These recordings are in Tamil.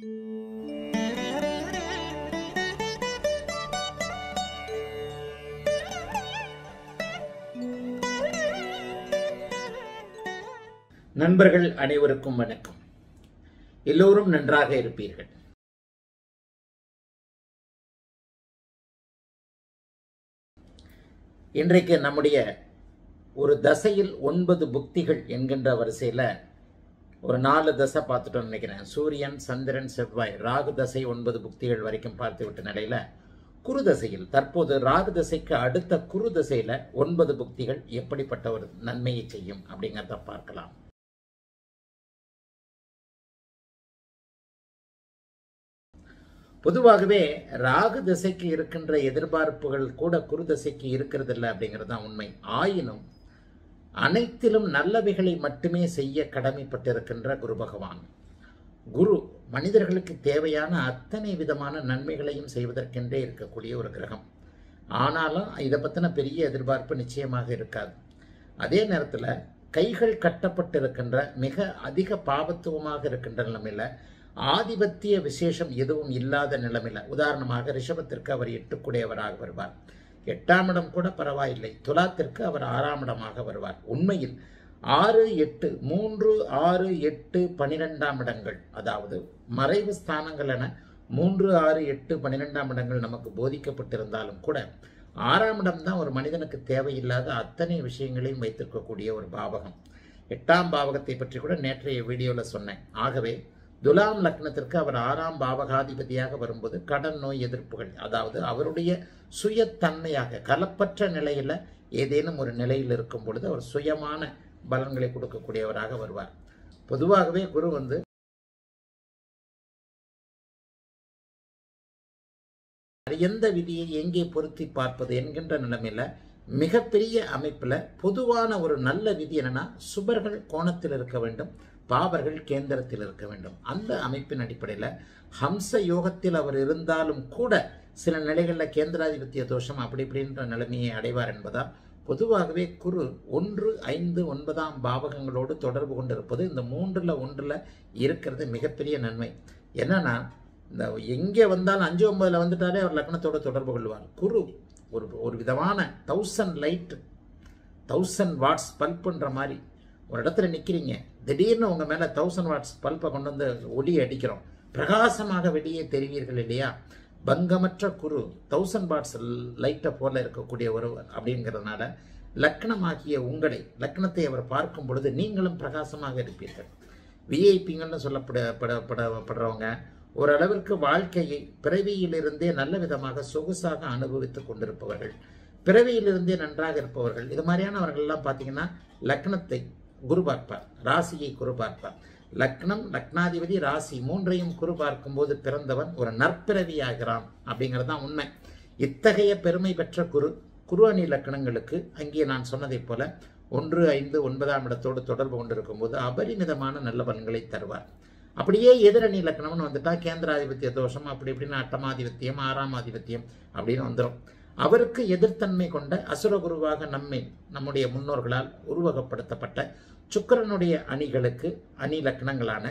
நண்பர்கள் அனைவருக்கும் வணக்கம் எல்லோரும் நன்றாக இருப்பீர்கள் இன்றைக்கு நம்முடைய ஒரு தசையில் ஒன்பது புக்திகள் என்கின்ற வரிசையில் ஒரு நாலு தசை பார்த்துட்டோம்னு நினைக்கிறேன் சூரியன் சந்திரன் செவ்வாய் ராகு தசை ஒன்பது புக்திகள் வரைக்கும் பார்த்து விட்ட நிலையில குரு தசையில் தற்போது ராகு தசைக்கு அடுத்த குரு தசையில ஒன்பது புக்திகள் எப்படிப்பட்ட ஒரு நன்மையை செய்யும் அப்படிங்கிறத பார்க்கலாம் பொதுவாகவே ராகு திசைக்கு இருக்கின்ற எதிர்பார்ப்புகள் கூட குரு திசைக்கு இருக்கிறது இல்லை அப்படிங்கிறது தான் உண்மை ஆயினும் அனைத்திலும் நல்லவைகளை மட்டுமே செய்ய கடமைப்பட்டிருக்கின்ற குரு பகவான் குரு மனிதர்களுக்கு தேவையான அத்தனை விதமான நன்மைகளையும் செய்வதற்கென்றே இருக்கக்கூடிய ஒரு கிரகம் ஆனாலும் இதை பற்றின பெரிய எதிர்பார்ப்பு நிச்சயமாக இருக்காது அதே நேரத்தில் கைகள் கட்டப்பட்டிருக்கின்ற மிக அதிக பாவத்துவமாக இருக்கின்ற நிலைமையில் ஆதிபத்திய விசேஷம் எதுவும் இல்லாத நிலைமையில உதாரணமாக ரிஷபத்திற்கு அவர் எட்டுக்குடையவராக வருவார் எட்டாம் இடம் கூட பரவாயில்லை துலாத்திற்கு அவர் ஆறாம் இடமாக வருவார் உண்மையில் ஆறு எட்டு மூன்று ஆறு எட்டு பனிரெண்டாம் இடங்கள் அதாவது மறைவு ஸ்தானங்கள் என மூன்று ஆறு எட்டு பன்னிரெண்டாம் இடங்கள் நமக்கு போதிக்கப்பட்டிருந்தாலும் கூட ஆறாம் இடம் தான் ஒரு மனிதனுக்கு தேவையில்லாத அத்தனை விஷயங்களையும் வைத்திருக்கக்கூடிய ஒரு பாவகம் எட்டாம் பாவகத்தை பற்றி கூட நேற்றைய வீடியோவில் சொன்னேன் ஆகவே துலாம் லக்னத்திற்கு அவர் ஆறாம் பாவகாதிபதியாக வரும்போது கடன் நோய் எதிர்ப்புகள் அதாவது அவருடைய சுயத்தன்மையாக கலப்பற்ற நிலையில் ஏதேனும் ஒரு நிலையில் இருக்கும் பொழுது அவர் சுயமான பலன்களை கொடுக்கக்கூடியவராக வருவார் பொதுவாகவே குரு வந்து எந்த விதியை எங்கே பொருத்தி பார்ப்பது என்கின்ற நிலைமையில மிகப்பெரிய அமைப்பில் பொதுவான ஒரு நல்ல விதி என்னன்னா சுபர்கள் கோணத்தில் இருக்க வேண்டும் பாவர்கள் கேந்திரத்தில் இருக்க வேண்டும் அந்த அமைப்பின் அடிப்படையில் ஹம்ச யோகத்தில் அவர் இருந்தாலும் கூட சில நிலைகளில் கேந்திராதிபத்திய தோஷம் அப்படி இப்படின்ற நிலைமையை அடைவார் என்பதால் பொதுவாகவே குரு ஒன்று ஐந்து ஒன்பதாம் பாவகங்களோடு தொடர்பு கொண்டிருப்பது இந்த மூன்றில் ஒன்றில் இருக்கிறது மிகப்பெரிய நன்மை என்னன்னா இந்த எங்கே வந்தாலும் அஞ்சு ஒன்பதில் வந்துட்டாலே அவர் லக்னத்தோடு தொடர்பு கொள்வார் குரு ஒரு ஒரு விதமான தௌசண்ட் லைட் தௌசண்ட் வாட்ஸ் பல்ப்புன்ற மாதிரி ஒரு இடத்துல நிற்கிறீங்க திடீர்னு உங்கள் மேலே தௌசண்ட் வாட்ஸ் பல்பை கொண்டு வந்து ஒளி அடிக்கிறோம் பிரகாசமாக வெளியே தெரிவீர்கள் இல்லையா பங்கமற்ற குரு தௌசண்ட் வாட்ஸ் லைட்டை போல இருக்கக்கூடிய ஒருவர் அப்படிங்கிறதுனால லக்னமாகிய உங்களை லக்னத்தை அவர் பார்க்கும் பொழுது நீங்களும் பிரகாசமாக இருப்பீர்கள் விஐபிங்கள்னு சொல்லப்படப்படுறவங்க ஓரளவிற்கு வாழ்க்கையை பிறவியிலிருந்தே நல்ல விதமாக சொகுசாக அனுபவித்துக் கொண்டிருப்பவர்கள் பிறவியிலிருந்தே நன்றாக இருப்பவர்கள் இது மாதிரியானவர்கள்லாம் பார்த்தீங்கன்னா லக்னத்தை குரு பார்ப்பார் ராசியை குரு பார்ப்பார் லக்னம் லக்னாதிபதி ராசி மூன்றையும் குரு பார்க்கும்போது பிறந்தவன் ஒரு நற்பிறவி ஆகிறான் அப்படிங்கிறது தான் உண்மை இத்தகைய பெருமை பெற்ற குரு குரு அணி லக்கணங்களுக்கு அங்கே நான் சொன்னதைப் போல ஒன்று ஐந்து ஒன்பதாம் இடத்தோடு தொடர்பு கொண்டிருக்கும் போது அபரிமிதமான நல்ல பலன்களை தருவார் அப்படியே எதிரணி லக்கணம்னு வந்துட்டா கேந்திராதிபத்திய தோஷம் அப்படி இப்படின்னு அட்டமாதிபத்தியம் ஆறாம் ஆதிபத்தியம் அப்படின்னு வந்துடும் அவருக்கு எதிர்த்தன்மை கொண்ட அசுரகுருவாக நம்மை நம்முடைய முன்னோர்களால் உருவகப்படுத்தப்பட்ட சுக்கரனுடைய அணிகளுக்கு அணி லக்னங்களான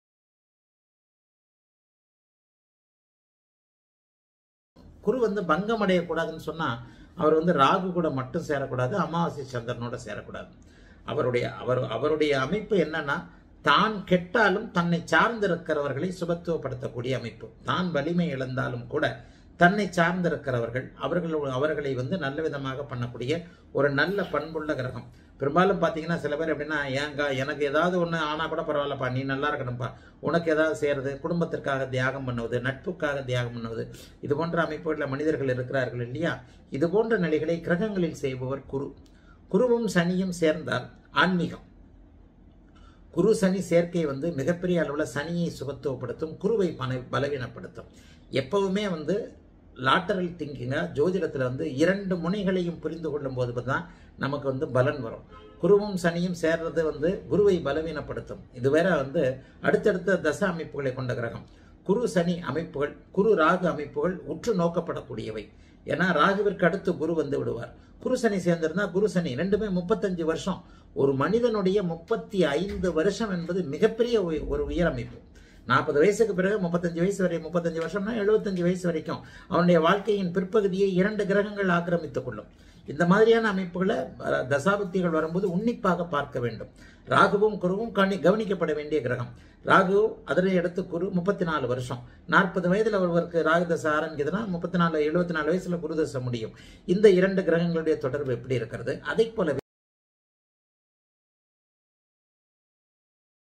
குரு வந்து பங்கம் அடையக்கூடாதுன்னு சொன்னா அவர் வந்து ராகு கூட மட்டும் சேரக்கூடாது அமாவாசை சந்திரனோட சேரக்கூடாது அவருடைய அவர் அவருடைய அமைப்பு என்னன்னா தான் கெட்டாலும் தன்னை சார்ந்திருக்கிறவர்களை சுபத்துவப்படுத்தக்கூடிய அமைப்பு தான் வலிமை இழந்தாலும் கூட தன்னை சார்ந்திருக்கிறவர்கள் அவர்கள் அவர்களை வந்து நல்ல விதமாக பண்ணக்கூடிய ஒரு நல்ல பண்புள்ள கிரகம் பெரும்பாலும் பார்த்தீங்கன்னா சில பேர் எப்படின்னா ஏங்கா எனக்கு ஏதாவது ஒன்று ஆனால் கூட பரவாயில்லப்பா நீ நல்லா இருக்கணும்ப்பா உனக்கு ஏதாவது செய்கிறது குடும்பத்திற்காக தியாகம் பண்ணுவது நட்புக்காக தியாகம் பண்ணுவது இது போன்ற அமைப்புகளில் மனிதர்கள் இருக்கிறார்கள் இல்லையா இது போன்ற நிலைகளை கிரகங்களில் செய்பவர் குரு குருவும் சனியும் சேர்ந்தால் ஆன்மீகம் குரு சனி சேர்க்கை வந்து மிகப்பெரிய அளவில் சனியை சுகத்துவப்படுத்தும் குருவை பண பலவீனப்படுத்தும் எப்பவுமே வந்து லாட்டரல் திங்கிங்காக ஜோதிடத்தில் வந்து இரண்டு முனைகளையும் புரிந்து கொள்ளும் போது தான் நமக்கு வந்து பலன் வரும் குருவும் சனியும் சேர்றது வந்து குருவை பலவீனப்படுத்தும் இது வேற வந்து அடுத்தடுத்த தச அமைப்புகளை கொண்ட கிரகம் குரு சனி அமைப்புகள் குரு ராகு அமைப்புகள் உற்று நோக்கப்படக்கூடியவை ஏன்னா ராகுவிற்கு அடுத்து குரு வந்து விடுவார் குரு சனி சேர்ந்திருந்தா குரு சனி ரெண்டுமே முப்பத்தஞ்சு வருஷம் ஒரு மனிதனுடைய முப்பத்தி ஐந்து வருஷம் என்பது மிகப்பெரிய ஒரு உயர் அமைப்பு நாற்பது வயசுக்கு பிறகு முப்பத்தஞ்சு வயசு வரை முப்பத்தஞ்சு வருஷம்னா எழுபத்தஞ்சு வயசு வரைக்கும் அவனுடைய வாழ்க்கையின் பிற்பகுதியை இரண்டு கிரகங்கள் ஆக்கிரமித்துக் கொள்ளும் இந்த மாதிரியான அமைப்புகளை அஹ், தசாபுக்திகள் வரும்போது உன்னிப்பாக பார்க்க வேண்டும் ராகுவும் குருவும் கணி கவனிக்கப்பட வேண்டிய கிரகம் ராகு அதனை அடுத்து குரு முப்பத்தி நாலு வருஷம் நாற்பது வயதுல ஒருவருக்கு ராகு தசை ஆரம்பிக்குதுன்னா முப்பத்தி நாலு எழுபத்தி நாலு வயசுல குரு தசை முடியும் இந்த இரண்டு கிரகங்களுடைய தொடர்பு எப்படி இருக்கிறது அதை போலவே